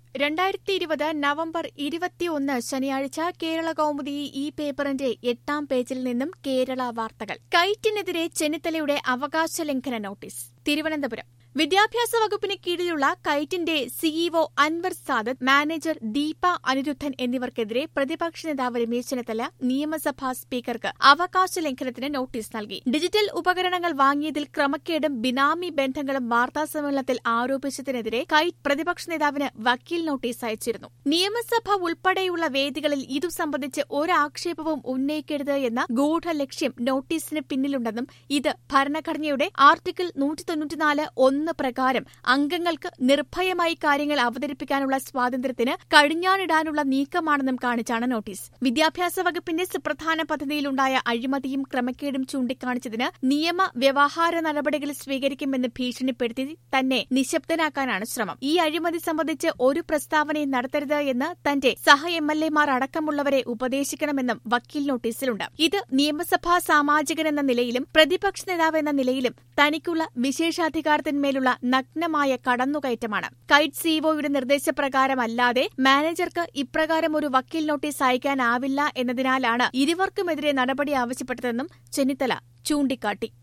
രണ്ടായിരത്തി ഇരുപത് നവംബർ ഇരുപത്തിയൊന്ന് ശനിയാഴ്ച കേരള കൗമുദി ഈ പേപ്പറിന്റെ എട്ടാം പേജിൽ നിന്നും കേരള വാർത്തകൾ കൈറ്റിനെതിരെ ചെന്നിത്തലയുടെ അവകാശ ലംഘന നോട്ടീസ് തിരുവനന്തപുരം വിദ്യാഭ്യാസ വകുപ്പിന് കീഴിലുള്ള കൈറ്റിന്റെ സിഇഒ അൻവർ സാദത്ത് മാനേജർ ദീപ അനിരുദ്ധൻ എന്നിവർക്കെതിരെ പ്രതിപക്ഷ നേതാവ് രമേശ് ചെന്നിത്തല നിയമസഭാ സ്പീക്കർക്ക് അവകാശ ലംഘനത്തിന് നോട്ടീസ് നൽകി ഡിജിറ്റൽ ഉപകരണങ്ങൾ വാങ്ങിയതിൽ ക്രമക്കേടും ബിനാമി ബന്ധങ്ങളും വാർത്താസമ്മേളനത്തിൽ ആരോപിച്ചതിനെതിരെ കൈറ്റ് പ്രതിപക്ഷ നേതാവിന് വക്കീൽ നോട്ടീസ് അയച്ചിരുന്നു നിയമസഭ ഉൾപ്പെടെയുള്ള വേദികളിൽ ഇതു സംബന്ധിച്ച് ഒരാക്ഷേപവും ഉന്നയിക്കരുത് എന്ന ഗൂഢലക്ഷ്യം നോട്ടീസിന് പിന്നിലുണ്ടെന്നും ഇത് ഭരണഘടനയുടെ ആർട്ടിക്കിൾ നൂറ്റി തൊണ്ണൂറ്റിനാല് ഒന്ന് പ്രകാരം അംഗങ്ങൾക്ക് നിർഭയമായി കാര്യങ്ങൾ അവതരിപ്പിക്കാനുള്ള സ്വാതന്ത്ര്യത്തിന് കടിഞ്ഞാണിടാനുള്ള നീക്കമാണെന്നും കാണിച്ചാണ് നോട്ടീസ് വിദ്യാഭ്യാസ വകുപ്പിന്റെ സുപ്രധാന പദ്ധതിയിലുണ്ടായ അഴിമതിയും ക്രമക്കേടും ചൂണ്ടിക്കാണിച്ചതിന് നിയമ വ്യവഹാര നടപടികൾ സ്വീകരിക്കുമെന്ന് ഭീഷണിപ്പെടുത്തി തന്നെ നിശബ്ദനാക്കാനാണ് ശ്രമം ഈ അഴിമതി സംബന്ധിച്ച് ഒരു പ്രസ്താവനയും നടത്തരുത് എന്ന് തന്റെ സഹ എം എൽ എമാർ അടക്കമുള്ളവരെ ഉപദേശിക്കണമെന്നും വക്കീൽ നോട്ടീസിലുണ്ട് ഇത് നിയമസഭാ സാമാജികൻ എന്ന നിലയിലും പ്രതിപക്ഷ നേതാവ് എന്ന നിലയിലും തനിക്കുള്ള വിശേഷാധികാരത്തിന്മേലുള്ള നഗ്നമായ കടന്നുകയറ്റമാണ് കൈറ്റ് സിഇഒയുടെ നിർദ്ദേശപ്രകാരമല്ലാതെ മാനേജർക്ക് ഇപ്രകാരം ഒരു വക്കീൽ നോട്ടീസ് അയക്കാനാവില്ല എന്നതിനാലാണ് ഇരുവർക്കുമെതിരെ നടപടി ആവശ്യപ്പെട്ടതെന്നും ചെന്നിത്തല ചൂണ്ടിക്കാട്ടി